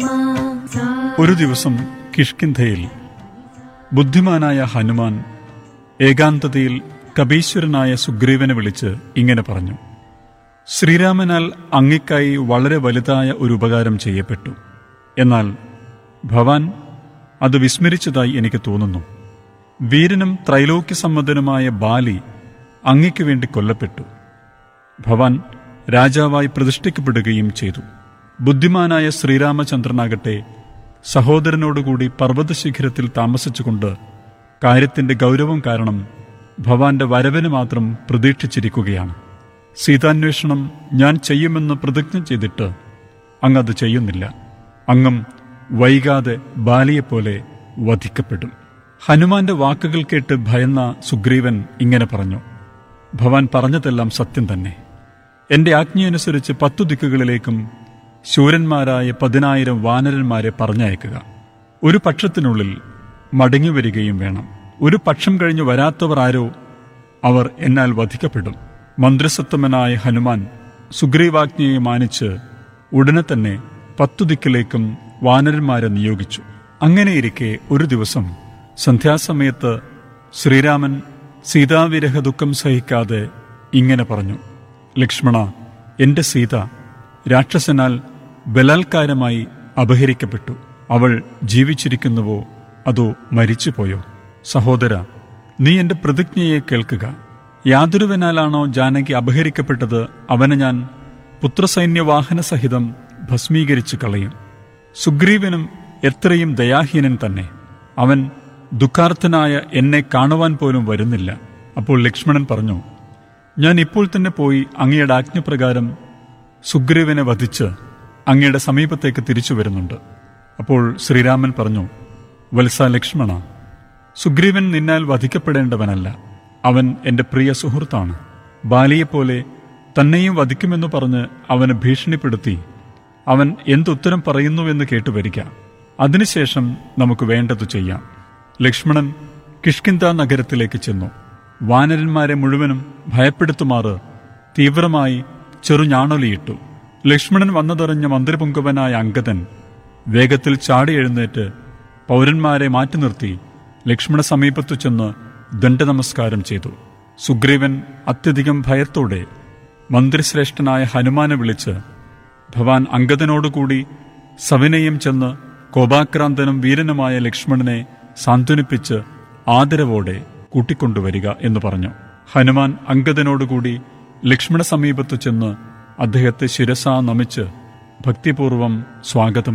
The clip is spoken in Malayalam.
ഒരു ദിവസം കിഷ്കിന്ധയിൽ ബുദ്ധിമാനായ ഹനുമാൻ ഏകാന്തതയിൽ കപീശ്വരനായ സുഗ്രീവനെ വിളിച്ച് ഇങ്ങനെ പറഞ്ഞു ശ്രീരാമനാൽ അങ്ങയ്ക്കായി വളരെ വലുതായ ഒരു ഉപകാരം ചെയ്യപ്പെട്ടു എന്നാൽ ഭവാൻ അത് വിസ്മരിച്ചതായി എനിക്ക് തോന്നുന്നു വീരനും ത്രൈലോക്യസമ്മതനുമായ ബാലി അങ്ങയ്ക്ക് വേണ്ടി കൊല്ലപ്പെട്ടു ഭവാൻ രാജാവായി പ്രതിഷ്ഠിക്കപ്പെടുകയും ചെയ്തു ബുദ്ധിമാനായ ശ്രീരാമചന്ദ്രനാകട്ടെ സഹോദരനോടുകൂടി പർവ്വതശിഖരത്തിൽ താമസിച്ചുകൊണ്ട് കാര്യത്തിന്റെ ഗൗരവം കാരണം ഭവാന്റെ വരവിന് മാത്രം പ്രതീക്ഷിച്ചിരിക്കുകയാണ് സീതാന്വേഷണം ഞാൻ ചെയ്യുമെന്ന് പ്രതിജ്ഞ ചെയ്തിട്ട് അങ്ങത് ചെയ്യുന്നില്ല അങ്ങും വൈകാതെ ബാലിയെപ്പോലെ വധിക്കപ്പെടും ഹനുമാന്റെ വാക്കുകൾ കേട്ട് ഭയന്ന സുഗ്രീവൻ ഇങ്ങനെ പറഞ്ഞു ഭവാൻ പറഞ്ഞതെല്ലാം സത്യം തന്നെ എന്റെ ആജ്ഞയനുസരിച്ച് പത്തു ദിക്കുകളിലേക്കും ശൂരന്മാരായ പതിനായിരം വാനരന്മാരെ പറഞ്ഞയക്കുക ഒരു പക്ഷത്തിനുള്ളിൽ മടങ്ങി വരികയും വേണം ഒരു പക്ഷം കഴിഞ്ഞു വരാത്തവർ ആരോ അവർ എന്നാൽ വധിക്കപ്പെടും മന്ത്രിസത്തമനായ ഹനുമാൻ സുഗ്രീവാജ്ഞയെ മാനിച്ച് ഉടനെ തന്നെ പത്തു ദിക്കിലേക്കും വാനരന്മാരെ നിയോഗിച്ചു അങ്ങനെയിരിക്കെ ഒരു ദിവസം സന്ധ്യാസമയത്ത് ശ്രീരാമൻ സീതാവിരഹ ദുഃഖം സഹിക്കാതെ ഇങ്ങനെ പറഞ്ഞു ലക്ഷ്മണ എന്റെ സീത രാക്ഷസനാൽ ബലാത്കാരമായി അപഹരിക്കപ്പെട്ടു അവൾ ജീവിച്ചിരിക്കുന്നുവോ അതോ മരിച്ചുപോയോ സഹോദര നീ എന്റെ പ്രതിജ്ഞയെ കേൾക്കുക യാതൊരുവനാലാണോ ജാനകി അപഹരിക്കപ്പെട്ടത് അവനെ ഞാൻ പുത്രസൈന്യവാഹന സഹിതം ഭസ്മീകരിച്ചു കളയും സുഗ്രീവനും എത്രയും ദയാഹീനൻ തന്നെ അവൻ ദുഃഖാർത്ഥനായ എന്നെ കാണുവാൻ പോലും വരുന്നില്ല അപ്പോൾ ലക്ഷ്മണൻ പറഞ്ഞു ഞാൻ ഇപ്പോൾ തന്നെ പോയി അങ്ങയുടെ ആജ്ഞപ്രകാരം സുഗ്രീവനെ വധിച്ച് അങ്ങയുടെ സമീപത്തേക്ക് തിരിച്ചു വരുന്നുണ്ട് അപ്പോൾ ശ്രീരാമൻ പറഞ്ഞു വത്സ ലക്ഷ്മണ സുഗ്രീവൻ നിന്നാൽ വധിക്കപ്പെടേണ്ടവനല്ല അവൻ എന്റെ പ്രിയ സുഹൃത്താണ് ബാലിയെപ്പോലെ തന്നെയും വധിക്കുമെന്ന് പറഞ്ഞ് അവനെ ഭീഷണിപ്പെടുത്തി അവൻ എന്തുത്തരം പറയുന്നുവെന്ന് കേട്ടുവരിക അതിനുശേഷം നമുക്ക് വേണ്ടത് ചെയ്യാം ലക്ഷ്മണൻ കിഷ്കിന്ത നഗരത്തിലേക്ക് ചെന്നു വാനരന്മാരെ മുഴുവനും ഭയപ്പെടുത്തുമാറ് തീവ്രമായി ചെറുഞാണൊലിയിട്ടു ലക്ഷ്മണൻ വന്നതറിഞ്ഞ മന്ത്രിപുങ്കവനായ അങ്കദൻ വേഗത്തിൽ ചാടി എഴുന്നേറ്റ് പൗരന്മാരെ മാറ്റി നിർത്തി ലക്ഷ്മണ സമീപത്തു ചെന്ന് ദണ്ഡനമസ്കാരം ചെയ്തു സുഗ്രീവൻ അത്യധികം ഭയത്തോടെ മന്ത്രിശ്രേഷ്ഠനായ ഹനുമാനെ വിളിച്ച് ഭവാൻ അങ്കദനോടുകൂടി സവിനയം ചെന്ന് കോപാക്രാന്തനും വീരനുമായ ലക്ഷ്മണനെ സാന്ത്വനിപ്പിച്ച് ആദരവോടെ കൂട്ടിക്കൊണ്ടുവരിക എന്ന് പറഞ്ഞു ഹനുമാൻ അങ്കദനോടുകൂടി ലക്ഷ്മണ സമീപത്തു ചെന്ന് അദ്ദേഹത്തെ ശിരസാ നമിച്ച് ഭക്തിപൂർവം സ്വാഗതം